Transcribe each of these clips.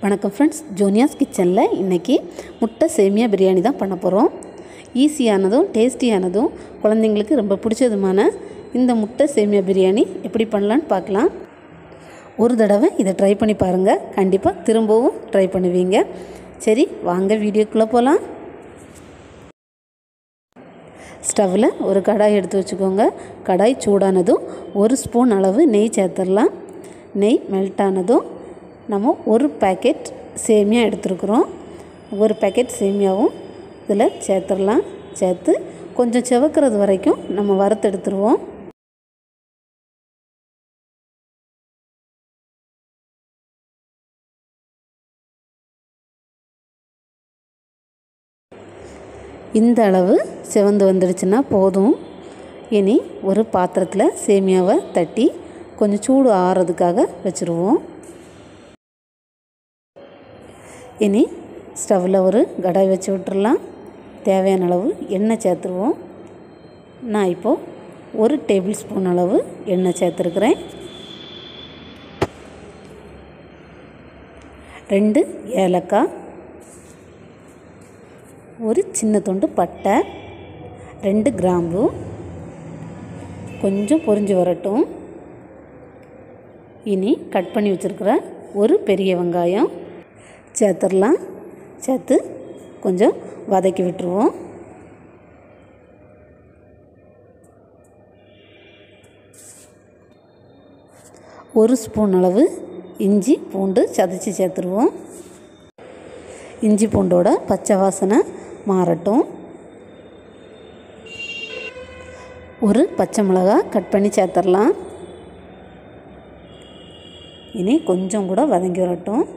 வணக்கம் ஃப்ரெண்ட்ஸ் ஜோனியாஸ் கிச்சனில் இன்றைக்கி முட்டை சேமியா பிரியாணி தான் பண்ண போகிறோம் ஈஸியானதும் டேஸ்டியானதும் குழந்தைங்களுக்கு ரொம்ப பிடிச்சதுமான இந்த முட்டை சேமியா பிரியாணி எப்படி பண்ணலான்னு பார்க்கலாம் ஒரு தடவை இதை ட்ரை பண்ணி பாருங்கள் கண்டிப்பாக திரும்பவும் ட்ரை பண்ணுவீங்க சரி வாங்க வீடியோக்குள்ளே போகலாம் ஸ்டவ்வில் ஒரு கடாய் எடுத்து வச்சுக்கோங்க கடாய் சூடானதும் ஒரு ஸ்பூன் அளவு நெய் சேர்த்துடலாம் நெய் மெல்ட் ஆனதும் நம்ம ஒரு பேக்கெட் சேமியா எடுத்துருக்குறோம் ஒரு பேக்கெட் சேமியாவும் இதில் சேர்த்துடலாம் சேர்த்து கொஞ்சம் செவக்கிறது வரைக்கும் நம்ம வறுத்து எடுத்துருவோம் இந்த அளவு சிவந்து வந்துடுச்சுன்னா போதும் இனி ஒரு பாத்திரத்தில் சேமியாவை தட்டி கொஞ்சம் சூடு ஆறுறதுக்காக வச்சுருவோம் இனி ஸ்டவ்வில் ஒரு கடாய் வச்சு விட்டுறலாம் தேவையான அளவு எண்ணெய் சேர்த்துருவோம் நான் இப்போது ஒரு டேபிள் ஸ்பூன் அளவு எண்ணெய் சேர்த்துருக்குறேன் ரெண்டு ஏலக்காய் ஒரு சின்ன துண்டு பட்டை ரெண்டு கிராம்பு கொஞ்சம் பொரிஞ்சு வரட்டும் இனி கட் பண்ணி வச்சுருக்கிற ஒரு பெரிய வெங்காயம் சேர்த்துடலாம் சேர்த்து கொஞ்சம் வதக்கி விட்டுருவோம் ஒரு ஸ்பூன் அளவு இஞ்சி பூண்டு சதைச்சி சேர்த்துருவோம் இஞ்சி பூண்டோட பச்சை வாசனை மாறட்டும் ஒரு பச்சை மிளகா கட் பண்ணி சேர்த்துடலாம் இனி கொஞ்சம் கூட வதங்கி வரட்டும்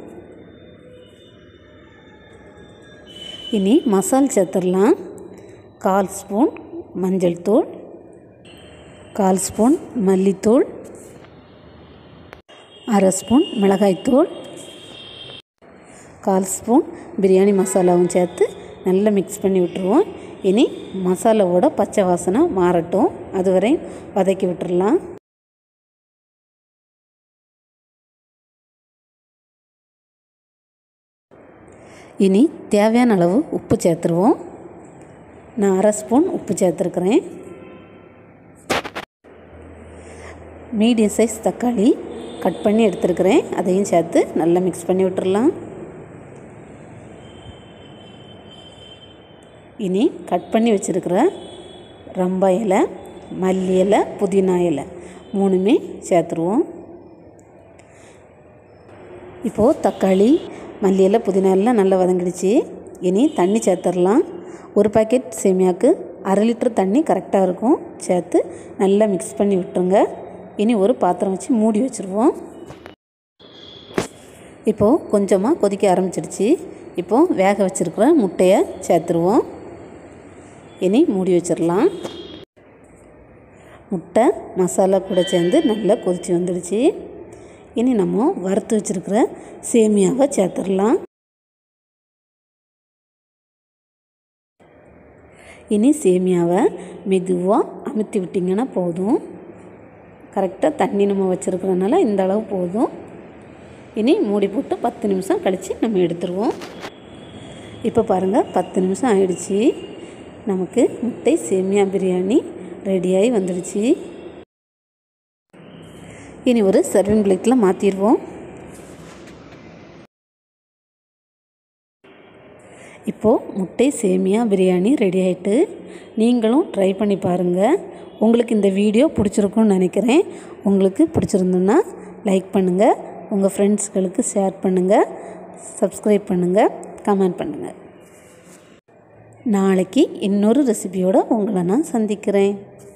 இனி மசால் சேர்த்துடலாம் கால் ஸ்பூன் மஞ்சள் தூள் கால் ஸ்பூன் மல்லித்தூள் அரை ஸ்பூன் மிளகாய்த்தூள் கால் ஸ்பூன் பிரியாணி மசாலாவும் சேர்த்து நல்லா மிக்ஸ் பண்ணி விட்டுருவோம் இனி மசாலாவோட பச்சை வாசனை மாறட்டும் அதுவரை வதக்கி விட்டுறலாம் இனி தேவையான அளவு உப்பு சேர்த்துருவோம் நான் அரை ஸ்பூன் உப்பு சேர்த்துருக்குறேன் மீடியம் சைஸ் தக்காளி கட் பண்ணி எடுத்துருக்கிறேன் அதையும் சேர்த்து நல்லா மிக்ஸ் பண்ணி விட்டுறலாம் இனி கட் பண்ணி வச்சுருக்கிற ரம்ப இலை மல்லி இலை புதினா இலை மூணுமே சேர்த்துருவோம் இப்போது தக்காளி மல்லி இலை புதினா எல்லாம் நல்லா வதங்கிடுச்சு இனி தண்ணி சேர்த்துடலாம் ஒரு பாக்கெட் சேமியாவுக்கு அரை லிட்டர் தண்ணி கரெக்டாக இருக்கும் சேர்த்து நல்லா மிக்ஸ் பண்ணி விட்டுருங்க இனி ஒரு பாத்திரம் வச்சு மூடி வச்சுருவோம் இப்போது கொஞ்சமாக கொதிக்க ஆரம்பிச்சிடுச்சு இப்போது வேக வச்சுருக்கிற முட்டையை சேர்த்துருவோம் இனி மூடி வச்சிடலாம் முட்டை மசாலா கூட சேர்ந்து நல்லா கொதித்து வந்துடுச்சு இனி நம்ம வறுத்து வச்சுருக்கிற சேமியாவை சேர்த்துடலாம் இனி சேமியாவை மெதுவாக அமுத்தி விட்டிங்கன்னா போதும் கரெக்டாக தண்ணி நம்ம வச்சுருக்கிறனால இந்த அளவு போதும் இனி மூடி போட்டு பத்து நிமிஷம் கழித்து நம்ம எடுத்துருவோம் இப்போ பாருங்கள் பத்து நிமிஷம் ஆயிடுச்சு நமக்கு முட்டை சேமியா பிரியாணி ரெடியாகி வந்துடுச்சு இனி ஒரு சர்விங் பிளேட்டில் மாற்றிடுவோம் இப்போது முட்டை சேமியா பிரியாணி ரெடி ஆகிட்டு நீங்களும் ட்ரை பண்ணி பாருங்கள் உங்களுக்கு இந்த வீடியோ பிடிச்சிருக்குன்னு நினைக்கிறேன் உங்களுக்கு பிடிச்சிருந்தோன்னா லைக் பண்ணுங்கள் உங்கள் ஃப்ரெண்ட்ஸ்களுக்கு ஷேர் பண்ணுங்கள் சப்ஸ்கிரைப் பண்ணுங்கள் கமெண்ட் பண்ணுங்கள் நாளைக்கு இன்னொரு ரெசிபியோடு உங்களை நான் சந்திக்கிறேன்